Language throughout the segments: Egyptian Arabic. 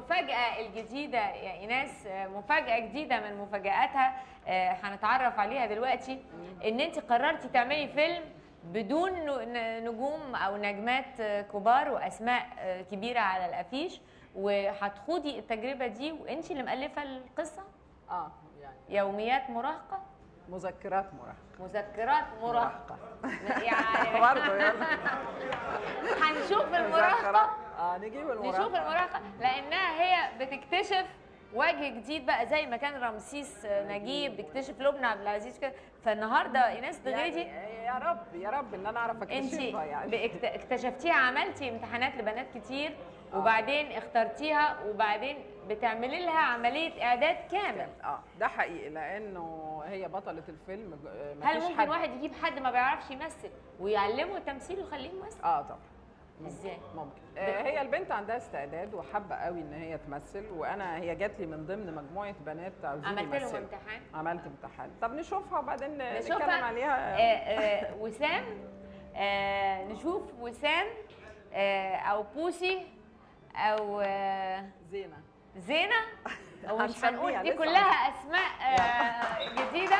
المفاجاه الجديده يا ايناس آه، مفاجاه جديده من مفاجاتها آه، هنتعرف عليها دلوقتي ان انت قررتي تعملي فيلم بدون ن- نجوم او نجمات آه، كبار واسماء آه، كبيره على الافيش وهتخوضي التجربه دي وانت اللي مؤلفه القصه اه يعني يوميات مراهقه مذكرات مراهقه مذكرات مراهقه يعني برضه يلا هنشوف المراهقه اه نجيب المراهقه نشوف المراهقه لانها هي بتكتشف وجه جديد بقى زي ما كان رمسيس نجيب بيكتشف لبنى عبد العزيز كده فالنهارده ايناس دغيدي يعني يا رب يا رب ان انا اعرف انت اكتشفها يعني اكتشفتيها عملتي امتحانات لبنات كتير وبعدين اخترتيها وبعدين بتعملي لها عمليه اعداد كامل اه ده حقيقي لانه هي بطله الفيلم آه، هل مفيش ممكن حد واحد يجيب حد ما بيعرفش يمثل ويعلمه التمثيل ويخليه يمثل اه طبعا ازاي ممكن آه هي البنت عندها استعداد وحابه قوي ان هي تمثل وانا هي جات لي من ضمن مجموعه بنات عاوزين عملت لهم يمثلوا. امتحان عملت امتحان طب نشوفها وبعدين نشوفها. نتكلم عليها آه، آه، وسام آه، نشوف وسام آه، او بوسي او آه، زينه زينه او مش هنسميها هنقول دي لسه. كلها اسماء آه، جديده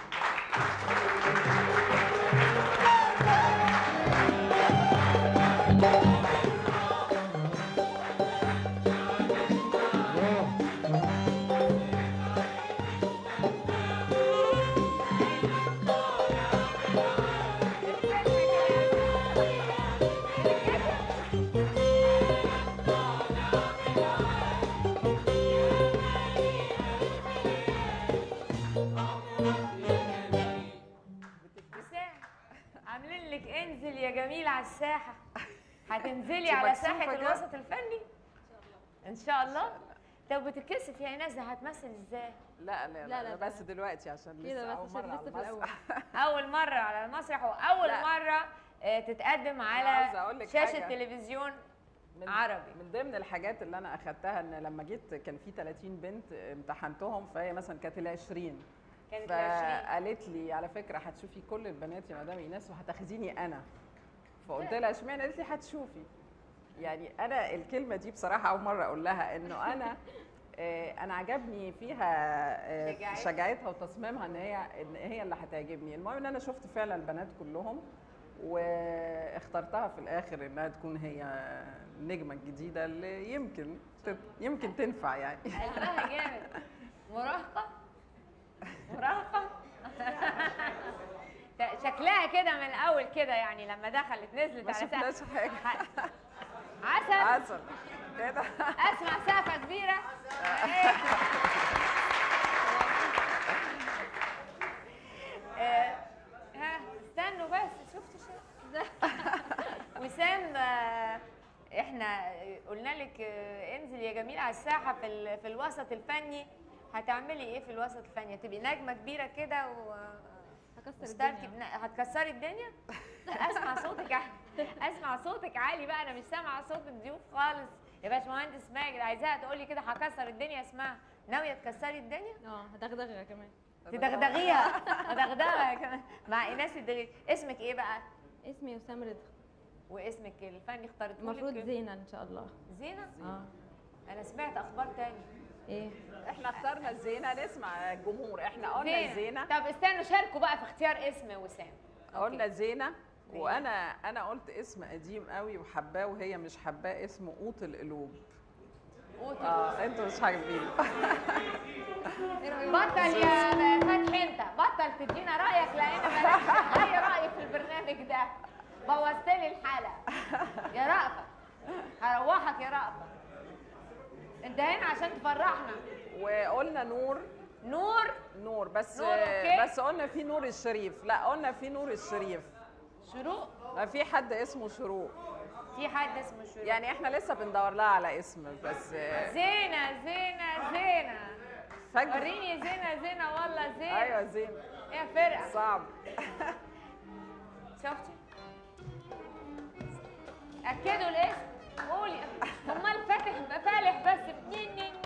وسام عاملين لك انزل يا جميل على الساحه هتنزلي انت على مكسوفة ساحه كده؟ الوسط الفني ان شاء الله طب بتتكسف يا ايناس ده هتمثل ازاي لا لا لا, لا، لا, لا، بس دلوقتي عشان كده لسه بس اول عشان مره على لسه في المسرح اول مره على المسرح واول لا. مره آه، تتقدم عاوزة على أقول لك شاشه حاجة. تلفزيون من عربي. من ضمن الحاجات اللي انا اخدتها ان لما جيت كان في 30 بنت امتحنتهم فهي مثلا كانت ال 20 كانت العشرين. فقالت لي على فكره هتشوفي كل البنات يا مدام ايناس وهتاخذيني انا فقلت لها اشمعنى قالت لي هتشوفي يعني انا الكلمه دي بصراحه اول مره اقول لها انه انا آه، انا عجبني فيها آه، شجاعتها. شجاعتها وتصميمها ان هي ان هي اللي هتعجبني المهم ان انا شفت فعلا البنات كلهم واخترتها في الاخر انها تكون هي النجمه الجديده اللي يمكن تت- يمكن تنفع يعني قلبها جامد مراهقه مراهقه شكلها كده من الاول كده يعني لما دخلت نزلت ما على شفناش سقف حاجه عسل عسل كده اسمع سقفه كبيره آه، ها استنوا بس شفتوا شيء وسام آه، احنا قلنا لك آه، انزل يا جميل على الساحه في ال- في الوسط الفني هتعملي ايه في الوسط الفني هتبقي نجمه كبيره كده و هكسر مستركب الدنيا ن- هتكسري الدنيا اسمع صوتك ع- اسمع صوتك عالي بقى انا مش سامعه صوت الضيوف خالص يا باشمهندس ماجد عايزاها تقول لي كده هكسر الدنيا اسمعها ناويه تكسري الدنيا اه هدغدغها كمان تدغدغيها هدغدغها كمان مع ايناس الدغيد اسمك ايه بقى اسمي وسام رضا واسمك الفني اخترته المفروض لك زينة ان شاء الله زينه اه انا سمعت اخبار تاني ايه احنا اخترنا الزينه نسمع الجمهور احنا قلنا الزينه طب استنوا شاركوا بقى في اختيار اسم وسام قلنا زينه زينة. وانا انا قلت اسم قديم قوي وحباه وهي مش حباه اسمه قوت القلوب قوتي. اه انتوا مش عاجبين بطل يا فتحي انت بطل تدينا رايك لان مالكش اي راي في البرنامج ده بوظت لي الحلقه يا رأفت هروحك يا رأفت انت هنا عشان تفرحنا وقلنا نور نور نور بس نور، أوكي. بس قلنا في نور الشريف لا قلنا في نور الشريف شروق ما في حد اسمه شروق في حد اسمه شروق يعني احنا لسه بندور لها على اسم بس زينة زينة زينة فجأة وريني زينة زينة والله زينة ايوه زين يا فرقة صعب شفتي اكدوا الاسم قولي امال فاتح فالح بس نين نين